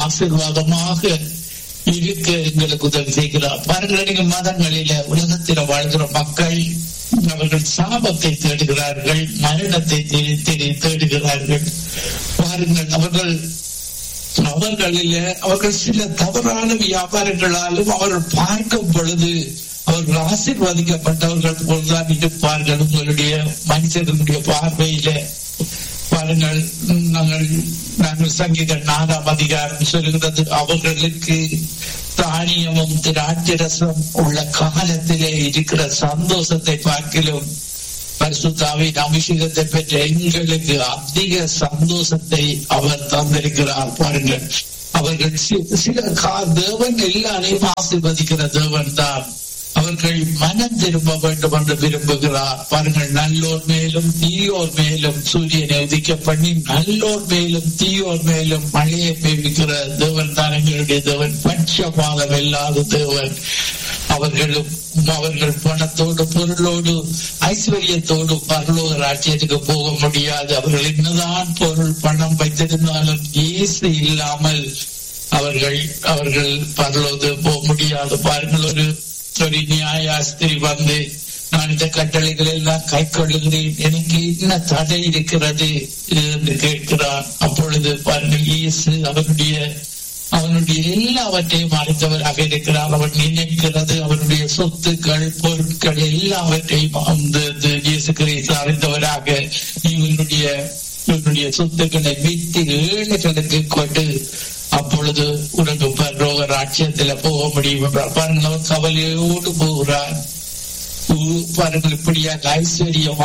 ஆசீர்வாதமாக இருக்க எங்களுக்கு உதவி செய்கிறார் பாருங்கள் நீங்க மதங்களில உலகத்தில் வாழ்கிற மக்கள் அவர்கள் சாபத்தை தேடுகிறார்கள் மரணத்தை தேடி தேடி தேடுகிறார்கள் பாருங்கள் அவர்கள் அவர்களில அவர்கள் சில தவறான வியாபாரங்களாலும் அவர்கள் பார்க்கும் பொழுது அவர்கள் ஆசீர்வதிக்கப்பட்டவர்கள் போல்தான் இருப்பார்கள் உங்களுடைய மனுஷர்களுடைய பார்வையில பாருங்கள் நாங்கள் நாங்கள் சங்கீத நாலாம் அதிகாரம் சொல்கிறது அவர்களுக்கு தானியமும் திராட்சரசம் உள்ள காலத்திலே இருக்கிற சந்தோஷத்தை பார்க்கிலும் பரிசுத்தாவின் அபிஷேகத்தை பெற்ற எங்களுக்கு அதிக சந்தோஷத்தை அவர் தந்திருக்கிறார் பாருங்கள் அவர்கள் சில தேவன் எல்லாரையும் ஆசீர்வதிக்கிற தேவன் தான் அவர்கள் மனம் திரும்ப வேண்டும் என்று விரும்புகிறார் பாருங்கள் நல்லோர் மேலும் தீயோர் மேலும் சூரியனை உதிக்க பண்ணி நல்லோர் மேலும் தீயோர் மேலும் மழையை பெய்விக்கிற தேவன் தான் எங்களுடைய தேவன் பட்சபாதம் இல்லாத தேவன் அவர்களும் அவர்கள் பணத்தோடு பொருளோடு ஐஸ்வர்யத்தோடு பரலோக ராஜ்யத்துக்கு போக முடியாது அவர்கள் என்னதான் பொருள் பணம் வைத்திருந்தாலும் இயேசு இல்லாமல் அவர்கள் அவர்கள் பரலோது போக முடியாது பாருங்கள் ஒரு ஒரு நியாயாஸ்திரி வந்து நான் இந்த கட்டளைகள் எல்லாம் கை கொள்ளுகிறேன் எனக்கு என்ன தடை இருக்கிறது என்று கேட்கிறான் அப்பொழுது பாருங்கள் இயேசு அவனுடைய அவனுடைய எல்லாவற்றையும் அறிந்தவராக இருக்கிறார் அவன் நினைக்கிறது அவனுடைய சொத்துக்கள் பொருட்கள் எல்லாவற்றையும் அந்த இயேசு கிறிஸ்து அறிந்தவராக நீ உன்னுடைய உன்னுடைய சொத்துக்களை விட்டு ஏழைகளுக்கு கொண்டு அப்பொழுது உனக்கு பரோக ராட்சியத்துல போக முடியும் என்றார் பாருங்கள் அவன் கவலையோடு போகிறான் பாருங்கள் இப்படியாக ஐஸ்வர்யம்